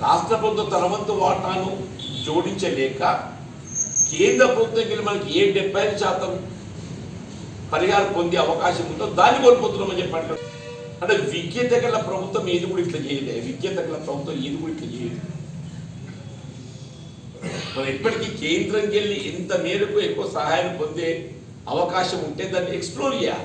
రాష్ట్ర ప్రభుత్వం తన వంతు వాటాను జోడించలేక కేంద్ర ప్రభుత్వం వెళ్ళి మనకి ఏ డెబ్బై ఐదు శాతం పరిహారం పొందే అవకాశం ఉందో దాన్ని కోల్పోతున్నామని చెప్పండి అంటే విజ్ఞత గల ప్రభుత్వం ఏది కూడా ఇట్లా చేయలే విజ్ఞత గల ప్రభుత్వం ఏది కూడా ఇట్లా చేయదు మనం ఎప్పటికీ కేంద్రంకి వెళ్ళి ఎంత మేరకు ఎక్కువ సహాయం పొందే అవకాశం ఉంటే దాన్ని ఎక్స్ప్లోర్ చేయాలి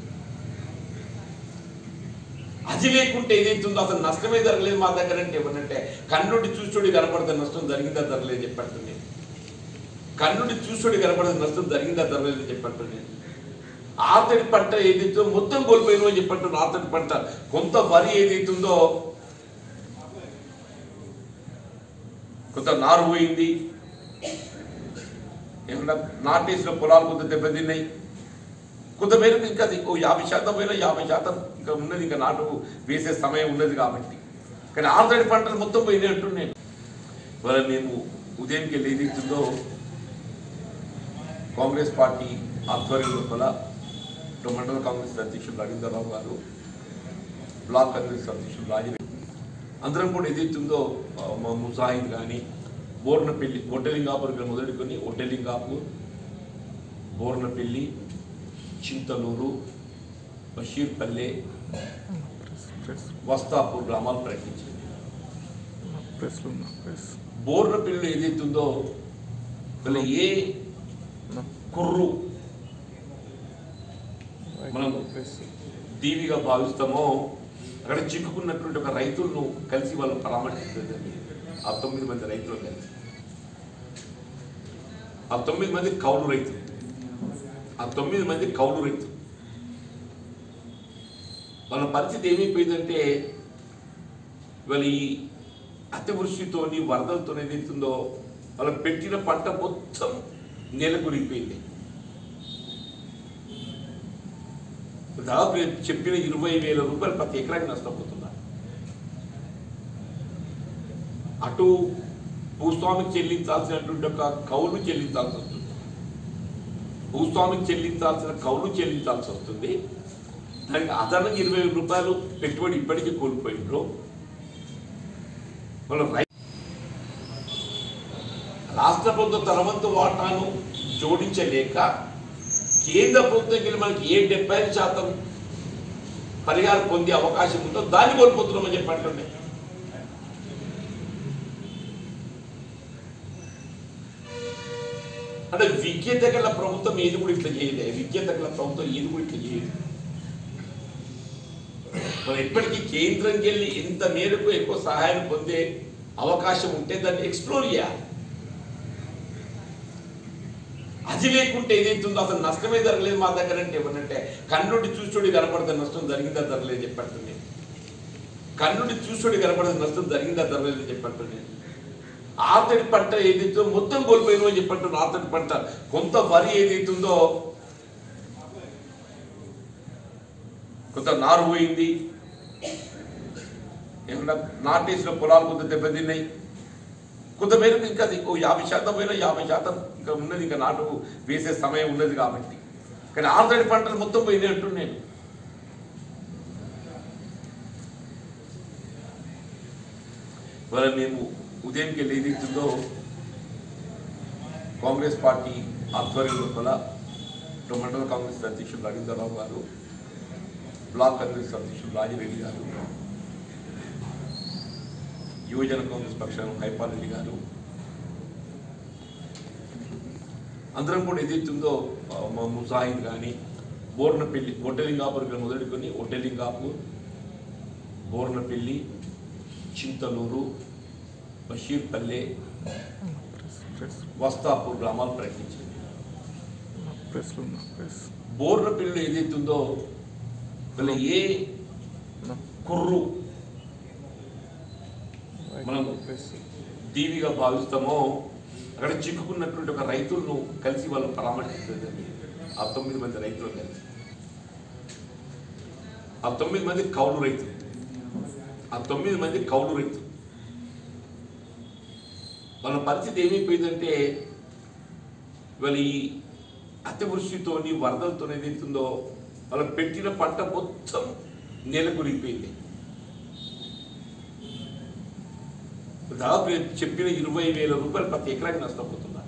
అది లేకుంటే ఏదైతుందో అసలు నష్టమే జరగలేదు మా దగ్గర అంటే ఏమనంటే కన్నుడి చూసుడి కనపడితే నష్టం జరిగిందా జరగలేదు చెప్పండి కన్నుడి చూసుడి కనపడితే నష్టం జరిగిందా జరగలేదు చెప్పండి ఆతడి పంట ఏదైతుందో మొత్తం కోల్పోయినో అని చెప్పంటున్నారు ఆతడి పంట కొంత వరి ఏదైతుందో కొంత నారు పోయింది ఏమన్నా నాటేసిన పొలాలు కొంత దెబ్బతిన్నాయి కొంత మేరకు ఇంకా అది ఓ యాభై శాతం పోయినా యాభై శాతం ఇంకా ఉన్నది ఇంకా నాటు వేసే సమయం ఉన్నది కాబట్టి కానీ ఆల్రెడీ పంటలు మొత్తం పోయినాయి అంటున్నాను ఇవాళ మేము ఉదయంకి వెళ్ళి ఏది ఇస్తుందో కాంగ్రెస్ పార్టీ ఆధ్వర్యం లోపల ఇటు మండల కాంగ్రెస్ అధ్యక్షుడు రవీంద్రరావు గారు బ్లాక్ కాంగ్రెస్ అధ్యక్షుడు రాజరెడ్డి అందరం కూడా ఏదైతుందో ఆ, మా ముసాహిద్ కానీ బోర్నపల్లి ఒట్టలింగాపూర్ ఇక్కడ మొదలుకొని ఒట్టలింగాపూర్ బోర్నపల్లి చింతలూరు బషీర్పల్లె ప్రెస్ ప్రెస్ వస్తాపూర్ గ్రామాలు ప్రకటించింది ప్రెస్లో ఉన్నా ప్రెస్ బోర్నపల్లిలో ఏదైతుందో వీళ్ళ ఏ ఉన్నా కుర్రు మనం ప్రెస్ దీవిగా భావిస్తామో అక్కడ చిక్కుకున్నటువంటి ఒక రైతులను కలిసి వాళ్ళు పరామర్శిస్తుంది ఆ తొమ్మిది మంది రైతులు కలిసి ఆ తొమ్మిది మంది కౌలు రైతులు ఆ తొమ్మిది మంది కౌలు రైతులు వాళ్ళ పరిస్థితి ఏమైపోయిందంటే వాళ్ళ ఈ అతివృష్టితోని వరదలతో ఏదైతుందో వాళ్ళు పెట్టిన పంట మొత్తం నేల కురిగిపోయింది దాదాపు నేను చెప్పిన ఇరవై వేల రూపాయలు ప్రతి ఎకరానికి నష్టపోతున్నారు అటు భూస్వామికి చెల్లించాల్సినటువంటి ఒక కౌలు చెల్లించాల్సి వస్తుంది భూస్వామికి చెల్లించాల్సిన కౌలు చెల్లించాల్సి వస్తుంది దానికి అదనంగా ఇరవై వేల రూపాయలు పెట్టుబడి ఇప్పటికీ కోల్పోయినారు వాళ్ళ రై రాష్ట్ర ప్రభుత్వం తన వంతు వాటాను జోడించలేక కేంద్ర ప్రభుత్వం వెళ్ళి మనకి ఏ డెబ్బై ఐదు శాతం పరిహారం పొందే అవకాశం ఉందో దాన్ని కోల్పోతున్నామని చెప్పండి అంటే విజ్ఞత గల ప్రభుత్వం ఏది కూడా ఇట్లా చేయలే విజ్ఞత గల ప్రభుత్వం ఏది కూడా ఇట్లా చేయదు మనం ఎప్పటికీ కేంద్రంకి వెళ్ళి ఎంత మేరకు ఎక్కువ సహాయం పొందే అవకాశం ఉంటే దాన్ని ఎక్స్ప్లోర్ చేయాలి అది లేకుంటే ఏదైతుందో అసలు నష్టమే జరగలేదు మా దగ్గర అంటే ఏమనంటే కన్నుడి చూసుడి కనపడితే నష్టం జరిగిందా జరగలేదు చెప్పండి కన్నుడి చూసుడి కనపడితే నష్టం జరిగిందా జరగలేదు చెప్పండి ఆతడి పంట ఏదైతుందో మొత్తం కోల్పోయినో అని చెప్పంటున్నారు ఆతడి పంట కొంత వరి ఏదైతుందో కొంత నారు పోయింది ఏమన్నా నాటేసిన పొలాలు కొంత దెబ్బతిన్నాయి కొంత మేరకు ఇంకా అది ఓ యాభై శాతం పోయినా యాభై శాతం ఇంకా ఉన్నది ఇంకా నాటు వేసే సమయం ఉన్నది కాబట్టి కానీ ఆల్రెడీ పంటలు మొత్తం పోయినాయి అంటున్నాను ఇవాళ మేము ఉదయంకి వెళ్ళి ఏది ఇస్తుందో కాంగ్రెస్ పార్టీ ఆధ్వర్యం లోపల ఇటు మండల కాంగ్రెస్ అధ్యక్షుడు రవీంద్రరావు గారు బ్లాక్ కాంగ్రెస్ అధ్యక్షుడు రాజిరెడ్డి గారు యువజన కాంగ్రెస్ పక్షాన హైపాల్ రెడ్డి గారు అందరం కూడా ఏదైతుందో ఆ, మా ముసాహిద్ కానీ బోర్నపల్లి ఒట్టలింగాపూర్ ఇక్కడ మొదలుకొని ఒట్టలింగాపూర్ బోర్నపల్లి చింతలూరు బషీర్పల్లె ప్రెస్ ప్రెస్ వస్తాపూర్ గ్రామాలు ప్రకటించింది ప్రెస్లో ఉన్నా ప్రెస్ బోర్నపల్లిలో ఏదైతుందో వీళ్ళ ఏ ఉన్నా కుర్రు మనం ప్రెస్ దీవిగా భావిస్తామో అక్కడ చిక్కుకున్నటువంటి ఒక రైతులను కలిసి వాళ్ళు పరామర్శిస్తుంది ఆ తొమ్మిది మంది రైతులు కలిసి ఆ తొమ్మిది మంది కౌలు రైతులు ఆ తొమ్మిది మంది కౌలు రైతులు వాళ్ళ పరిస్థితి ఏమైపోయిందంటే వాళ్ళ ఈ అతివృష్టితోని వరదలతో ఏదైతుందో వాళ్ళు పెట్టిన పంట మొత్తం నేల కురిగిపోయింది దాదాపు నేను చెప్పిన ఇరవై వేల రూపాయలు ప్రతి ఎకరాకి నష్టపోతున్నారు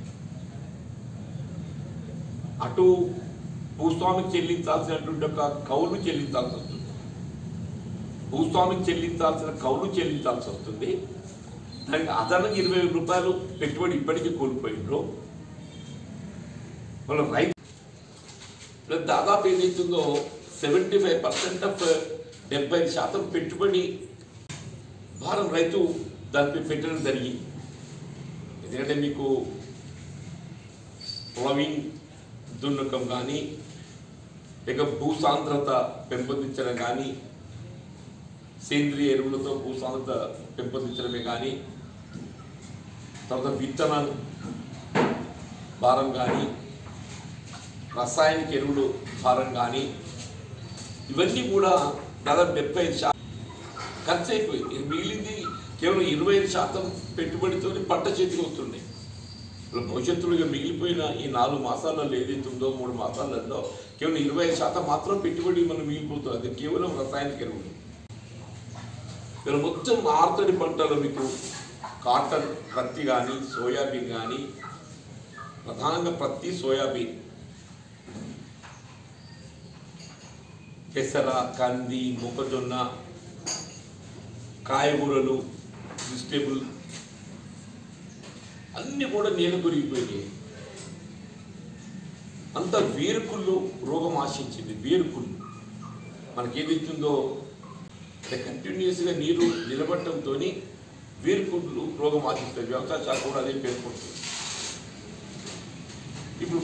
అటు భూస్వామికి చెల్లించాల్సినటువంటి ఒక కౌలు చెల్లించాల్సి వస్తుంది భూస్వామికి చెల్లించాల్సిన కౌలు చెల్లించాల్సి వస్తుంది దానికి అదనంగా ఇరవై వేల రూపాయలు పెట్టుబడి ఇప్పటికీ కోల్పోయిండ్రు వాళ్ళ రైతు ఇలా దాదాపు ఏదైతుందో సెవెంటీ ఫైవ్ పర్సెంట్ ఆఫ్ డెబ్బై శాతం పెట్టుబడి భారం రైతు దానిపై పెట్టడం జరిగింది ఎందుకంటే మీకు ప్లవింగ్ దున్నకం కానీ లేక భూసాంద్రత పెంపొందించడం కానీ సేంద్రియ ఎరువులతో భూసాంద్రత పెంపొందించడమే కానీ తర్వాత విత్తనాలు భారం కానీ రసాయనిక ఎరువులు భారం కానీ ఇవన్నీ కూడా దాదాపు డెబ్బై ఐదు శాతం ఖర్చు అయిపోయింది ఇక మిగిలింది కేవలం ఇరవై ఐదు శాతం పెట్టుబడితో పంట చేతికి వస్తుండే ఇప్పుడు భవిష్యత్తులో ఇక మిగిలిపోయిన ఈ నాలుగు మాసాలలో ఏదైతుందో మూడు మాసాలలో కేవలం ఇరవై ఐదు శాతం మాత్రం పెట్టుబడి మనం మిగిలిపోతుంది అది కేవలం రసాయనిక ఎరువులు ఇక్కడ మొత్తం ఆర్తడి పంటలు మీకు కాటన్ పత్తి కానీ సోయాబీన్ కానీ ప్రధానంగా పత్తి సోయాబీన్ పెసర కంది మొక్కజొన్న కాయగూరలు వెజిటేబుల్ అన్నీ కూడా నేల కొరిగిపోయినాయి అంత వేరుకుళ్ళు రోగం ఆశించింది వేరుకుళ్ళు మనకేదైతుందో కంటిన్యూస్గా నీరు నిలబడటంతో వేరుకుళ్ళు రోగం ఆశిస్తుంది వ్యవసాయ శాఖ కూడా అదే పేర్కొంటుంది ఇప్పుడు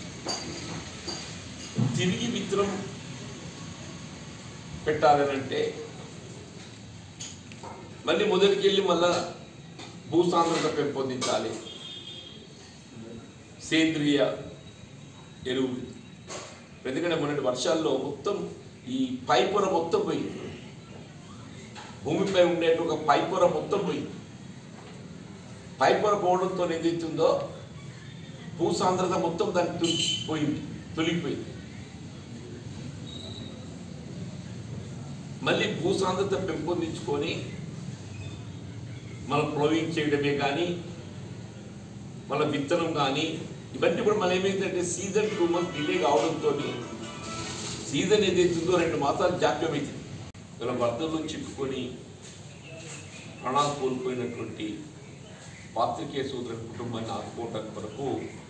తిరిగి విత్తనం పెట్టాలని అంటే మళ్ళీ మొదటికి వెళ్ళి మళ్ళా భూసాంద్రత పెంపొందించాలి సేంద్రియ ఎరువులు ఎందుకంటే మొన్నటి వర్షాల్లో మొత్తం ఈ పైపొర మొత్తం పోయింది భూమిపై ఉండే ఒక పైపొర మొత్తం పోయింది పైపొర పోవడంతో ఏదైతుందో భూసాంద్రత మొత్తం దానికి తొలి- పోయింది తొలిగిపోయింది మళ్ళీ భూసాంద్రత పెంపొందించుకొని మన ప్లోవింగ్ చేయడమే కానీ మన విత్తనం కానీ ఇవన్నీ కూడా మనం ఏమైందంటే సీజన్ టూ మంత్స్ డిలే కావడంతో సీజన్ ఏదైతుందో రెండు మాసాలు జాప్యం అవుతుంది ఇలా వరదలు చిక్కుకొని ప్రాణాలు కోల్పోయినటువంటి పాత్రికేయ సోదరుల కుటుంబాన్ని ఆదుకోవటం కొరకు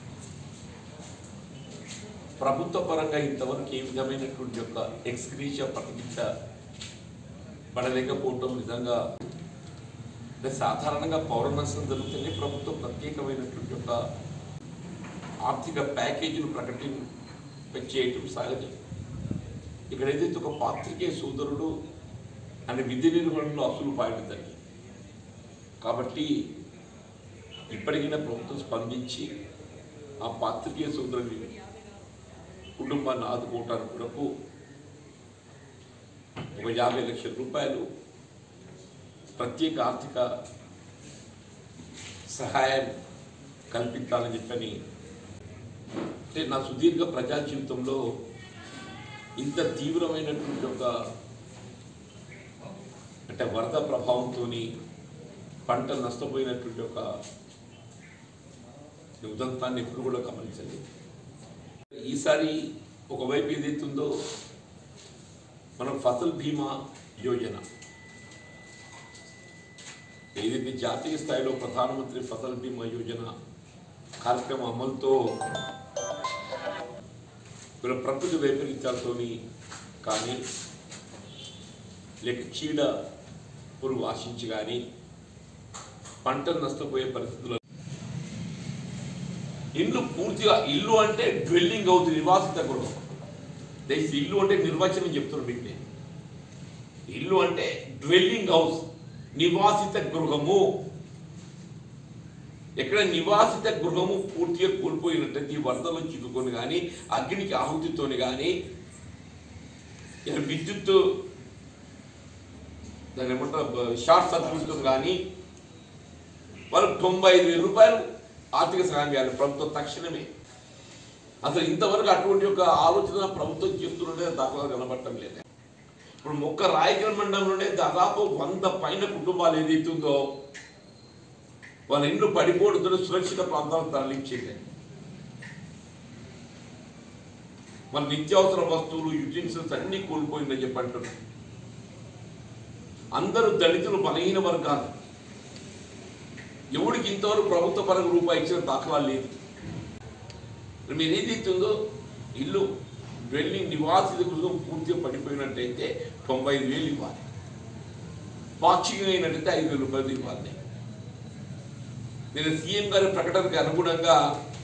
ప్రభుత్వ పరంగా ఇంతవరకు ఏ విధమైనటువంటి యొక్క ఎక్స్క్రీషియా ప్రకటించ పడలేకపోవటం నిజంగా అంటే సాధారణంగా పౌర నష్టం జరుగుతుంది ప్రభుత్వం ప్రత్యేకమైనటువంటి ఒక ఆర్థిక ప్యాకేజీలు ప్రకటన చేయటం సహజం ఇక్కడ ఏదైతే ఒక పాత్రికేయ సోదరుడు అనే విధి నిర్వహణలో అసలు పాయడం జరిగింది కాబట్టి ఇప్పటికైనా ప్రభుత్వం స్పందించి ఆ పాత్రికేయ సోదరుని కుటుంబాన్ని ఆదుకోవటానికి కొరకు ఒక యాభై లక్షల రూపాయలు ప్రత్యేక ఆర్థిక సహాయం కల్పించాలని చెప్పని అంటే నా సుదీర్ఘ ప్రజా జీవితంలో ఇంత తీవ్రమైనటువంటి ఒక అంటే వరద ప్రభావంతో పంట నష్టపోయినటువంటి ఒక ఉదంతాన్ని ఎప్పుడు కూడా గమనించలేదు ఈసారి ఒకవైపు ఏదైతుందో మనం ఫసల్ బీమా యోజన ఏదైతే జాతీయ స్థాయిలో ప్రధానమంత్రి ఫసల్ బీమా యోజన కార్యక్రమం అమలుతో వీళ్ళ ప్రకృతి వైపరీత్యాలతో కానీ లేక చీడ పురుగు ఆశించి కానీ పంటలు నష్టపోయే పరిస్థితుల్లో ఇల్లు పూర్తిగా ఇల్లు అంటే డ్వెల్లింగ్ అవుతుంది నివాసిత గృహం దయచేసి ఇల్లు అంటే నిర్వచనం చెప్తున్నాను మీకు నేను ఇల్లు అంటే డ్వెల్లింగ్ హౌస్ నివాసిత గృహము ఎక్కడ నివాసిత గృహము పూర్తిగా కోల్పోయినట్లయితే ఈ వరదలో చిక్కుకొని కానీ అగ్నికి ఆహుతితోని కానీ ఇక విద్యుత్ దాని ఏమంటారు షార్ట్ సర్క్యూట్తో కానీ వాళ్ళకి తొంభై ఐదు వేల రూపాయలు ఆర్థిక సహాయం చేయాలి ప్రభుత్వం తక్షణమే అసలు ఇంతవరకు అటువంటి ఒక ఆలోచన ప్రభుత్వం చేస్తుండే దాఖలా కనబడటం లేదు ఇప్పుడు మొక్క రాయకల్ మండలంలోనే దాదాపు వంద పైన కుటుంబాలు ఏదైతుందో వాళ్ళ ఇండ్లు పడిపోవడంతో సురక్షిత ప్రాంతాలకు తరలించేది మన నిత్యావసర వస్తువులు యుటెన్సిల్స్ అన్నీ కోల్పోయిందని చెప్పి అంటున్నారు అందరూ దళితులు బలహీన వర్గాలు ఎవడికి ఇంతవరకు ప్రభుత్వ పరంగా రూపాయి ఇచ్చిన దాఖలా లేదు మరి మీరు ఏదైతే ఉందో ఇల్లు వెళ్ళి నివాసిత గృహం పూర్తిగా పడిపోయినట్టయితే తొంభై ఐదు వేలు ఇవ్వాలి పాక్షికంగా అయినట్టయితే ఐదు వేల రూపాయలు ఇవ్వాలి నేను సీఎం గారి ప్రకటనకు అనుగుణంగా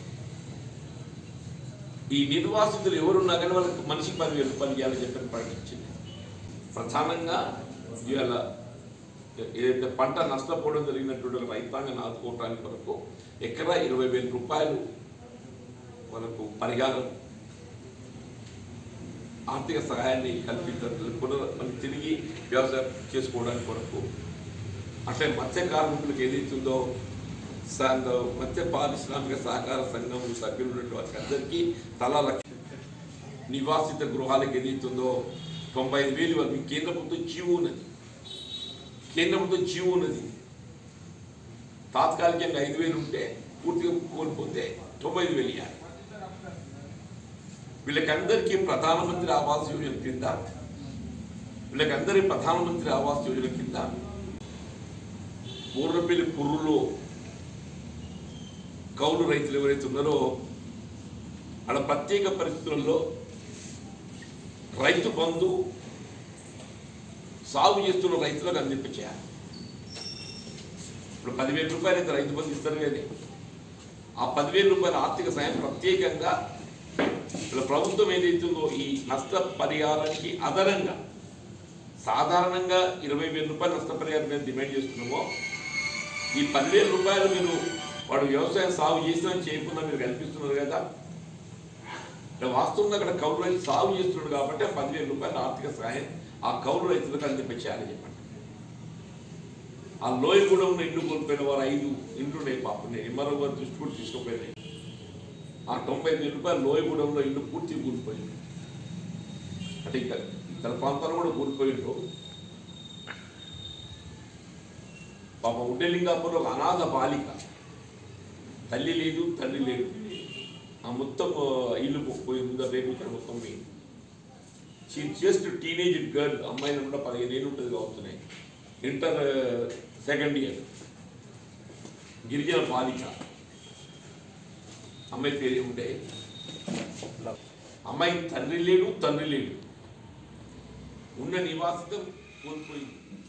ఈ నిర్వాసితులు ఎవరున్నా కానీ వాళ్ళకి మనిషికి పదివేల రూపాయలు ఇవ్వాలని చెప్పని ప్రకటించింది ప్రధానంగా ఇవాళ ఏదైతే పంట నష్టపోవడం జరిగినటువంటి ఒక రైతాంగాన్ని ఆదుకోవటానికి వరకు ఎకరా ఇరవై వేల రూపాయలు మనకు పరిహారం ఆర్థిక సహాయాన్ని కల్పించడం పునర్ మనం తిరిగి వ్యవసాయం చేసుకోవడానికి కొరకు అట్లే మత్స్య కార్మికులకు ఏదైతుందో స- మత్స్య పారిశ్రామిక సహకార సంఘం సభ్యులు ఉన్నటువంటి అందరికీ తలా లక్ష నివాసిత గృహాలకు ఏదైతుందో తొంభై ఐదు వేలు వాళ్ళకి కేంద్ర ప్రభుత్వం జీవో ఉన్నది కేంద్ర ప్రభుత్వం జీవో ఉన్నది తాత్కాలికంగా ఐదు వేలు ఉంటే పూర్తిగా కోల్పోతే తొంభై ఐదు వేలు ఇవ్వాలి వీళ్ళకందరికీ ప్రధానమంత్రి ఆవాస్ యోజన కింద వీళ్ళకందరి ప్రధానమంత్రి ఆవాస్ యోజన కింద పూర్వపల్లి పుర్రులో కౌలు రైతులు ఎవరైతే ఉన్నారో అక్కడ ప్రత్యేక పరిస్థితుల్లో రైతు బంధు సాగు చేస్తున్న రైతులకు అందింపచేయాలి ఇప్పుడు పదివేల రూపాయలు అయితే రైతు బంధు ఇస్తారు కానీ ఆ పదివేల రూపాయల ఆర్థిక సాయం ప్రత్యేకంగా ఇలా ప్రభుత్వం ఏదైతుందో ఈ నష్ట పరిహారానికి అదనంగా సాధారణంగా ఇరవై వేల రూపాయల నష్టపరిహారం మేము డిమాండ్ చేస్తున్నామో ఈ పదివేల రూపాయలు మీరు వాడు వ్యవసాయం సాగు చేసినా చేయకుండా మీరు కల్పిస్తున్నారు కదా ఇక్కడ వాస్తవంగా అక్కడ కౌలు రైతు సాగు చేస్తున్నాడు కాబట్టి ఆ పదివేల రూపాయల ఆర్థిక సహాయం ఆ కౌలు రైతులకు అందించాలని చెప్పండి ఆ లోయ కూడా ఉన్న ఇండ్లు కోల్పోయిన వారు ఐదు ఇండ్లు ఉన్నాయి పాపం నేను ఎంఆర్ఓ గారి దృష్టి కూడా తీసుకుపోయినాయి ఆ తొంభై ఐదు రూపాయలు లోయగూడెంలో ఇల్లు పూర్తి కూలిపోయింది అంటే ఇక్కడ ఇతర ప్రాంతాలు కూడా కూలిపోయిండు పాప ఉడ్డలింగాపూర్లో ఒక అనాథ బాలిక తల్లి లేదు తండ్రి లేదు ఆ మొత్తం ఆ, ఇల్లు పోయి ఉందా రేపు ఇక్కడ మొత్తం పోయింది షీ జస్ట్ టీనేజ్ గర్ల్ అమ్మాయిలు కూడా పదిహేను ఏళ్ళు ఉంటుంది కావుతున్నాయి ఇంటర్ సెకండ్ ఇయర్ గిరిజన బాలిక అమ్మాయి పేరు ఏముండే అమ్మాయి తండ్రి లేడు తండ్రి లేడు ఉన్న నివాసితం కోల్పోయింది